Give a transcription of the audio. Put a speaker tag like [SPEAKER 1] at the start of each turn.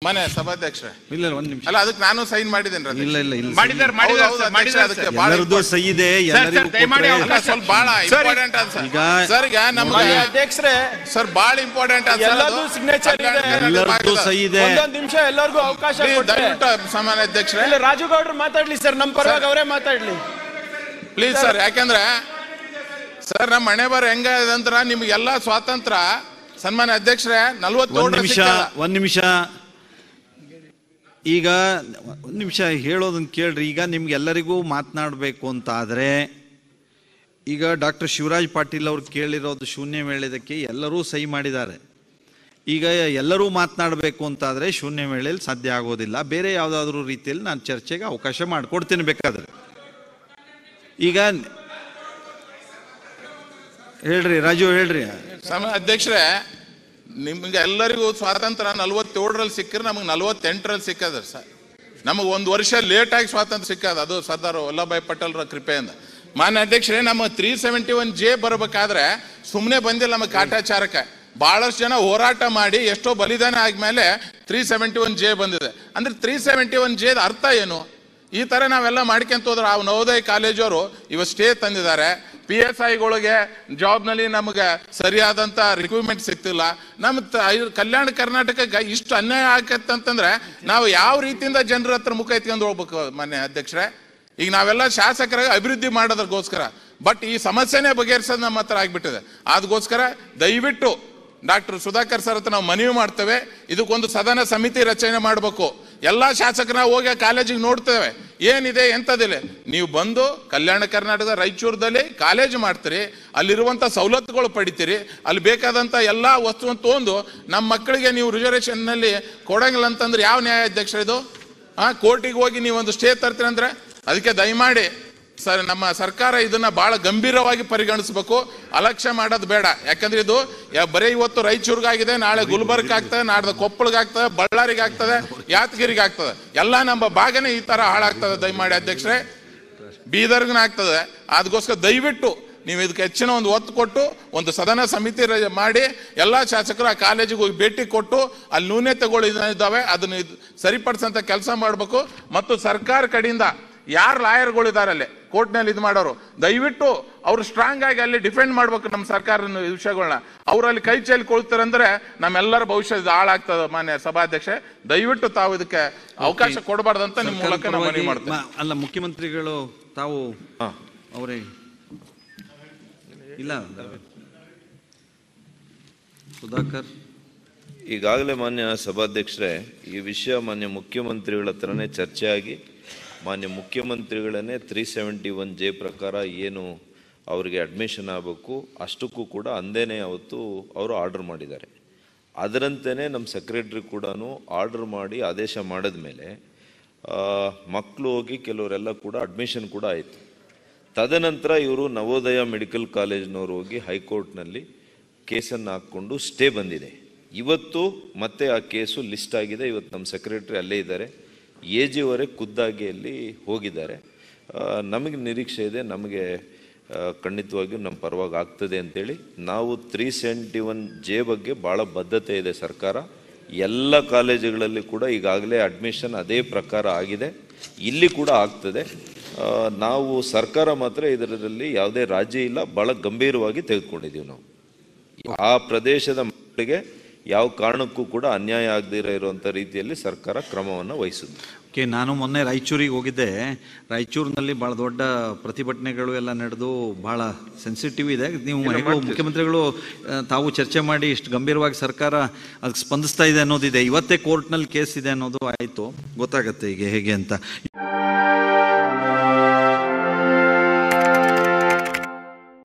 [SPEAKER 1] ಮನೆ ಸಭಾಧ್ಯಕ್ಷರೇ
[SPEAKER 2] ಇಲ್ಲ ಇಲ್ಲ, ಒಂದ್ ನಿಮಿಷ
[SPEAKER 1] ಅಲ್ಲ ಅದಕ್ಕೆ ನಾನು ಸೈನ್ ಮಾಡಿದ್ದೇನೆ
[SPEAKER 2] ಇಲ್ಲ ಇಲ್ಲ ಇಲ್ಲ
[SPEAKER 3] ಮಾಡಿದ್ದಾರೆ
[SPEAKER 1] ಹೌದು,
[SPEAKER 3] ಮಾಡಿದ್ದಾರೆ
[SPEAKER 1] ಹೌದು,
[SPEAKER 3] ಸರ್,
[SPEAKER 1] ಅಧ್ಯಕ್ಷ,
[SPEAKER 3] ಮಾಡಿದ್ದಾರೆ
[SPEAKER 1] ಅದಕ್ಕೆ
[SPEAKER 3] ಸರ್.
[SPEAKER 1] ಬಹಳ
[SPEAKER 2] ಎಲ್ಲರದ್ದು ಸಹಿ ಇದೆ
[SPEAKER 3] ಸರ್,
[SPEAKER 2] ಎಲ್ಲರಿಗೂ
[SPEAKER 3] ದಯಮಾಡಿ
[SPEAKER 2] ಕೊಟ್ರೆ-
[SPEAKER 3] ಅವಕಾಶ-
[SPEAKER 1] ಅಲ್ಲ, ಸ್ವಲ್ಪ ಬಹಳ
[SPEAKER 3] ಸರ್,
[SPEAKER 1] ಇಂಪಾರ್ಟೆಂಟ್ ಅದ ಸರ್
[SPEAKER 2] ಈಗ-
[SPEAKER 1] ಸರ್ ಈಗ ನಮ್ಗೆ
[SPEAKER 4] ಅಧ್ಯಕ್ಷರೇ
[SPEAKER 1] ಸರ್ ಬಹಳ ಇಂಪಾರ್ಟೆಂಟ್ ಅದ
[SPEAKER 4] ಎಲ್ಲದೂ signature ಇದೆ.
[SPEAKER 2] ಎಲ್ಲರದ್ದು ಸಹಿ ಇದೆ
[SPEAKER 4] ಒಂದೊಂದು ನಿಮಿಷ ಎಲ್ಲರಿಗೂ ಅವಕಾಶ ಕೊಟ್ರೆ
[SPEAKER 1] ದಯವಿಟ್ಟು ಸನ್ಮಾನ್ಯ ಅಧ್ಯಕ್ಷರೇ
[SPEAKER 4] ಇಲ್ಲ ರಾಜು ಗೌಡ್ರು ಮಾತಾಡ್ಲಿ ಸರ್ ನಮ್ಮ ಪರವಾಗಿ ಅವರೇ ಮಾತಾಡ್ಲಿ
[SPEAKER 1] ಪ್ಲೀಸ್ ಸರ್ ಯಾಕಂದ್ರೆ ಸರ್ ನಮ್ಮ ಮನೆ ಬರ ಹೆಂಗ ಅಂದ್ರ ನಿಮ್ಗೆಲ್ಲ ಸ್ವಾತಂತ್ರ್ಯ ಸನ್ಮಾನ್ಯ ಅಧ್ಯಕ್ಷರೇ
[SPEAKER 2] ಒಂದ್
[SPEAKER 1] ನಲ್ವತ್ತೇಳು
[SPEAKER 2] ನಿಮಿಷ ಒಂದ್ ನಿಮಿಷ ಈಗ ಒಂದ್ ನಿಮಿಷ ಹೇಳೋದನ್ನ ಕೇಳ್ರಿ ಈಗ ನಿಮ್ಗೆಲ್ಲರಿಗೂ ಮಾತನಾಡಬೇಕು ಅಂತ ಆದ್ರೆ ಈಗ ಡಾಕ್ಟರ್ ಶಿವರಾಜ್ ಪಾಟೀಲ್ ಅವ್ರು ಕೇಳಿರೋದು ಶೂನ್ಯ ವೇಳೆದಕ್ಕೆ ಎಲ್ಲರೂ ಸಹಿ ಮಾಡಿದ್ದಾರೆ ಈಗ ಎಲ್ಲರೂ ಮಾತನಾಡಬೇಕು ಅಂತಾದರೆ ಶೂನ್ಯ ವೇಳೆಯಲ್ಲಿ ಸಾಧ್ಯ ಆಗೋದಿಲ್ಲ ಬೇರೆ ಯಾವುದಾದ್ರೂ ರೀತಿಯಲ್ಲಿ ನಾನು ಚರ್ಚೆಗೆ ಅವಕಾಶ ಮಾಡಿಕೊಡ್ತೀನಿ ಬೇಕಾದ್ರೆ ಈಗ ಹೇಳ್ರಿ ರಾಜು ಹೇಳ್ರಿ
[SPEAKER 1] ಸಮ ಅಧ್ಯಕ್ಷರೇ ನಿಮ್ಗೆ ಎಲ್ಲರಿಗೂ ಸ್ವಾತಂತ್ರ್ಯ ನಲ್ವತ್ತೇಳರಲ್ಲಿ ಸಿಕ್ಕರೆ ನಮಗೆ ನಲ್ವತ್ತೆಂಟರಲ್ಲಿ ಸಿಕ್ಕದ ಸರ್ ನಮಗೆ ಒಂದು ವರ್ಷ ಲೇಟಾಗಿ ಸ್ವಾತಂತ್ರ್ಯ ಸಿಕ್ಕದ ಅದು ಸರ್ದಾರ್ ವಲ್ಲಭಾಯ್ ಪಟೇಲ್ರ ಕೃಪೆಯಿಂದ ಮಾನ್ಯ ಅಧ್ಯಕ್ಷರೇ ನಮ್ಮ ತ್ರೀ ಸೆವೆಂಟಿ ಒನ್ ಜೆ ಬರಬೇಕಾದ್ರೆ ಸುಮ್ಮನೆ ಬಂದಿಲ್ಲ ನಮಗೆ ಕಾಟಾಚಾರಕ್ಕೆ ಬಹಳಷ್ಟು ಜನ ಹೋರಾಟ ಮಾಡಿ ಎಷ್ಟೋ ಬಲಿದಾನ ಆದ್ಮೇಲೆ ತ್ರೀ ಸೆವೆಂಟಿ ಒನ್ ಜೆ ಬಂದಿದೆ ಅಂದ್ರೆ ತ್ರೀ ಸೆವೆಂಟಿ ಒನ್ ಜೆ ಅರ್ಥ ಏನು ಈ ತರ ನಾವೆಲ್ಲ ಮಾಡ್ಕೊಂತ ಹೋದ್ರೆ ಆ ನವೋದಯ ಕಾಲೇಜವರು ಇವ ಸ್ಟೇ ತಂದಿದ್ದಾರೆ ಪಿ ಎಸ್ ಐಗಳಿಗೆ ಜಾಬ್ನಲ್ಲಿ ನಮಗೆ ಸರಿಯಾದಂತ ರಿಕ್ರೂಟ್ಮೆಂಟ್ ಸಿಗ್ತಿಲ್ಲ ನಮ್ಮ ತ- ಐ- ಕಲ್ಯಾಣ ಕರ್ನಾಟಕಕ್ಕೆ ಇಷ್ಟು ಅನ್ಯಾಯ ಆಗತ್ತಂತಂದ್ರೆ ನಾವು ಯಾವ ರೀತಿಯಿಂದ ಜನರ ಹತ್ರ ಮುಖ ಎತ್ಕೊಂಡು ಹೋಗ್ಬೇಕು ಮಾನ್ಯ ಅಧ್ಯಕ್ಷರೇ ಈಗ ನಾವೆಲ್ಲ ಶಾಸಕರಾಗಿ ಅಭಿವೃದ್ಧಿ ಮಾಡೋದಕ್ಕೋಸ್ಕರ ಬಟ್ ಈ ಸಮಸ್ಯೆನೇ ಬಗೆಹರಿಸೋದು ನಮ್ಮ ಹತ್ರ ಆಗ್ಬಿಟ್ಟಿದೆ ಅದಕ್ಕೋಸ್ಕರ ದಯವಿಟ್ಟು ಡಾಕ್ಟರ್ ಸುಧಾಕರ್ ಸರ್ ಹತ್ರ ನಾವು ಮನವಿ ಮಾಡ್ತೇವೆ ಇದಕ್ಕೊಂದು ಸದನ ಸಮಿತಿ ರಚನೆ ಮಾಡಬೇಕು ಎಲ್ಲಾ ಶಾಸಕರ ಹೋಗಿ ಕಾಲೇಜಿಗೆ ನೋಡ್ತೇವೆ ಏನಿದೆ ಎಂಥದಿಲ್ಲ ನೀವು ಬಂದು ಕಲ್ಯಾಣ ಕರ್ನಾಟಕದ ರಾಯಚೂರದಲ್ಲಿ ಕಾಲೇಜ್ ಮಾಡ್ತೀರಿ ಅಲ್ಲಿರುವಂಥ ಸವಲತ್ತುಗಳು ಪಡಿತೀರಿ ಅಲ್ಲಿ ಬೇಕಾದಂಥ ಎಲ್ಲ ವಸ್ತುವನ್ನು ತೊಗೊಂಡು ನಮ್ಮ ಮಕ್ಕಳಿಗೆ ನೀವು ರಿಸರ್ವೇಷನ್ನಲ್ಲಿ ಕೊಡಂಗಿಲ್ಲ ಅಂತಂದ್ರೆ ಯಾವ ನ್ಯಾಯ ಅಧ್ಯಕ್ಷ ಇದು ಆ ಕೋರ್ಟಿಗೆ ಹೋಗಿ ನೀವು ಒಂದು ಸ್ಟೇ ತರ್ತೀರಿ ಅಂದ್ರೆ ಅದಕ್ಕೆ ದಯಮಾಡಿ ಸರ್ ನಮ್ಮ ಸರ್ಕಾರ ಇದನ್ನ ಬಹಳ ಗಂಭೀರವಾಗಿ ಪರಿಗಣಿಸಬೇಕು ಅಲಕ್ಷ್ಯ ಮಾಡೋದು ಬೇಡ ಯಾಕಂದ್ರೆ ಇದು ಯಾ- ಬರೀ ಇವತ್ತು ರಾಯಚೂರ್ಗಾಗಿದೆ ನಾಳೆ ಗುಲ್ಬರ್ಗ್ ಆಗ್ತದೆ ನಾಡ್ದು ಕೊಪ್ಪಳಿಗೆ ಆಗ್ತದೆ ಬಳ್ಳಾರಿಗೆ ಆಗ್ತದೆ ಯಾದಗಿರಿಗೆ ಆಗ್ತದೆ ಎಲ್ಲ ನಮ್ಮ ಭಾಗನೇ ಈ ತರ ಹಾಳಾಗ್ತದೆ ದಯಮಾಡಿ ಅಧ್ಯಕ್ಷರೇ ಬೀದರ್ಗನ ಆಗ್ತದೆ ಅದಕ್ಕೋಸ್ಕರ ದಯವಿಟ್ಟು ನೀವು ಇದಕ್ಕೆ ಹೆಚ್ಚಿನ ಒಂದು ಒತ್ತು ಕೊಟ್ಟು ಒಂದು ಸದನ ಸಮಿತಿ ರ- ಮಾಡಿ ಎಲ್ಲಾ ಶಾಸಕರು ಆ ಕಾಲೇಜಿಗೆ ಹೋಗಿ ಭೇಟಿ ಕೊಟ್ಟು ಅಲ್ಲಿ ನ್ಯೂನತೆಗಳು ಇದ- ಇದ್ದಾವೆ ಅದನ್ನ ಇದ್- ಸರಿಪಡಿಸಂತ ಕೆಲಸ ಮಾಡಬೇಕು ಮತ್ತು ಸರ್ಕಾರ ಕಡೆಯಿಂದ ಯಾರು ಲಾಯರ್ಗಳು ಇದ್ದಾರೆ ಅಲ್ಲಿ ಕೋರ್ಟ್ನಲ್ಲಿ ಇದು ಮಾಡೋರು ದಯವಿಟ್ಟು ಅವ್ರು ಸ್ಟ್ರಾಂಗ್ ಆಗಿ ಅಲ್ಲಿ ಡಿಫೆಂಡ್ ಮಾಡ್ಬೇಕು ನಮ್ಮ ಸರ್ಕಾರ ವಿಷಯಗಳನ್ನ ಅವರಲ್ಲಿ ಕೈ ಚೆಲ್ಲಿ ಕೊಳ್ತಾರೆ ಅಂದ್ರೆ ನಮ್ಮೆಲ್ಲರ ಭವಿಷ್ಯ ಇದು ಹಾಳಾಗ್ತದೆ ಮಾನ್ಯ ಸಭಾಧ್ಯಕ್ಷೆ ದಯವಿಟ್ಟು ತಾವು ಇದಕ್ಕೆ ಅವಕಾಶ ಕೊಡಬಾರ್ದಂತ ನಿಮ್ಮ ಮೂಲಕ ನಾವು ಮನವಿ
[SPEAKER 2] ಪರವಾಗಿ
[SPEAKER 1] ಮಾಡ್ತೇವೆ
[SPEAKER 2] ಮ- ಅಲ್ಲ ಮುಖ್ಯಮಂತ್ರಿಗಳು ತಾವು ಅವರೇ ಇಲ್ಲ ಸುಧಾಕರ್
[SPEAKER 5] ಈಗಾಗಲೇ ಮಾನ್ಯ ಸಭಾಧ್ಯಕ್ಷರೇ ಈ ವಿಷಯ ಮಾನ್ಯ ಮುಖ್ಯಮಂತ್ರಿಗಳ ಹತ್ರನೇ ಚರ್ಚೆ ಆಗಿ ಮಾನ್ಯ ಮುಖ್ಯಮಂತ್ರಿಗಳನ್ನೇ ತ್ರೀ ಸೆವೆಂಟಿ ಒನ್ ಜೆ ಪ್ರಕಾರ ಏನು ಅವರಿಗೆ ಅಡ್ಮಿಷನ್ ಆಗಬೇಕು ಅಷ್ಟಕ್ಕೂ ಕೂಡ ಅಂದೇನೆ ಅವತ್ತು ಅವರು ಆರ್ಡರ್ ಮಾಡಿದ್ದಾರೆ ಅದರಂತೆಯೇ ನಮ್ಮ ಸೆಕ್ರೆಟ್ರಿ ಕೂಡ ಆರ್ಡರ್ ಮಾಡಿ ಆದೇಶ ಮಾಡಿದ ಮೇಲೆ ಮಕ್ಕಳು ಹೋಗಿ ಕೆಲವರೆಲ್ಲ ಕೂಡ ಅಡ್ಮಿಷನ್ ಕೂಡ ಆಯಿತು ತದನಂತರ ಇವರು ನವೋದಯ ಮೆಡಿಕಲ್ ಕಾಲೇಜ್ನವರು ಹೋಗಿ ಹೈಕೋರ್ಟ್ನಲ್ಲಿ ಕೇಸನ್ನು ಹಾಕ್ಕೊಂಡು ಸ್ಟೇ ಬಂದಿದೆ ಇವತ್ತು ಮತ್ತೆ ಆ ಕೇಸು ಲಿಸ್ಟ್ ಆಗಿದೆ ಇವತ್ತು ನಮ್ಮ ಸೆಕ್ರೆಟರಿ ಅಲ್ಲೇ ಇದ್ದಾರೆ ಎ ಜಿವರೇ ಖುದ್ದಾಗಿ ಅಲ್ಲಿ ಹೋಗಿದ್ದಾರೆ ಆ, ನಮಗೆ ನಿರೀಕ್ಷೆ ಇದೆ ನಮಗೆ ಆ, ಖಂಡಿತವಾಗಿಯೂ ನಮ್ಮ ಪರವಾಗಿ ಆಗ್ತದೆ ಅಂತೇಳಿ ನಾವು ತ್ರೀ ಸೆವೆಂಟಿ ಒನ್ ಜೆ ಬಗ್ಗೆ ಭಾಳ ಬದ್ಧತೆ ಇದೆ ಸರ್ಕಾರ ಎಲ್ಲ ಕಾಲೇಜುಗಳಲ್ಲಿ ಕೂಡ ಈಗಾಗಲೇ ಅಡ್ಮಿಷನ್ ಅದೇ ಪ್ರಕಾರ ಆಗಿದೆ ಇಲ್ಲಿ ಕೂಡ ಆಗ್ತದೆ ಆ, ನಾವು ಸರ್ಕಾರ ಮಾತ್ರ ಇದರಲ್ಲಿ ಯಾವುದೇ ರಾಜಿ ಇಲ್ಲ ಭಾಳ ಗಂಭೀರವಾಗಿ ತೆಗೆದುಕೊಂಡಿದ್ದೀವಿ ನಾವು ಆ ಪ್ರದೇಶದ ಮಕ್ಕಳಿಗೆ ಯಾವ ಕಾರಣಕ್ಕೂ ಕೂಡ ಅನ್ಯಾಯ ಆಗದಿರೋ ಇರುವಂಥ ರೀತಿಯಲ್ಲಿ ಸರ್ಕಾರ ಕ್ರಮವನ್ನು ವಹಿಸುತ್ತೆ
[SPEAKER 2] ಓಕೆ ನಾನು ಮೊನ್ನೆ ರಾಯಚೂರಿಗೆ ಹೋಗಿದ್ದೆ ರಾಯಚೂರಿನಲ್ಲಿ ಭಾಳ ದೊಡ್ಡ ಪ್ರತಿಭಟನೆಗಳು ಎಲ್ಲ ನಡೆದು ಭಾಳ ಸೆನ್ಸಿಟಿವ್ ಇದೆ ನೀವು ಹೇಗೋ ಮುಖ್ಯಮಂತ್ರಿಗಳು ಆ, ತಾವು ಚರ್ಚೆ ಮಾಡಿ ಇಷ್ಟು ಗಂಭೀರವಾಗಿ ಸರ್ಕಾರ ಅದಕ್ಕೆ ಸ್ಪಂದಿಸ್ತಾ ಇದೆ ಅನ್ನೋದಿದೆ ಇವತ್ತೇ ಕೋರ್ಟ್ನಲ್ಲಿ ಕೇಸ್ ಇದೆ ಅನ್ನೋದು ಆಯಿತು ಗೊತ್ತಾಗತ್ತೆ ಈಗ ಹೇಗೆ ಅಂತ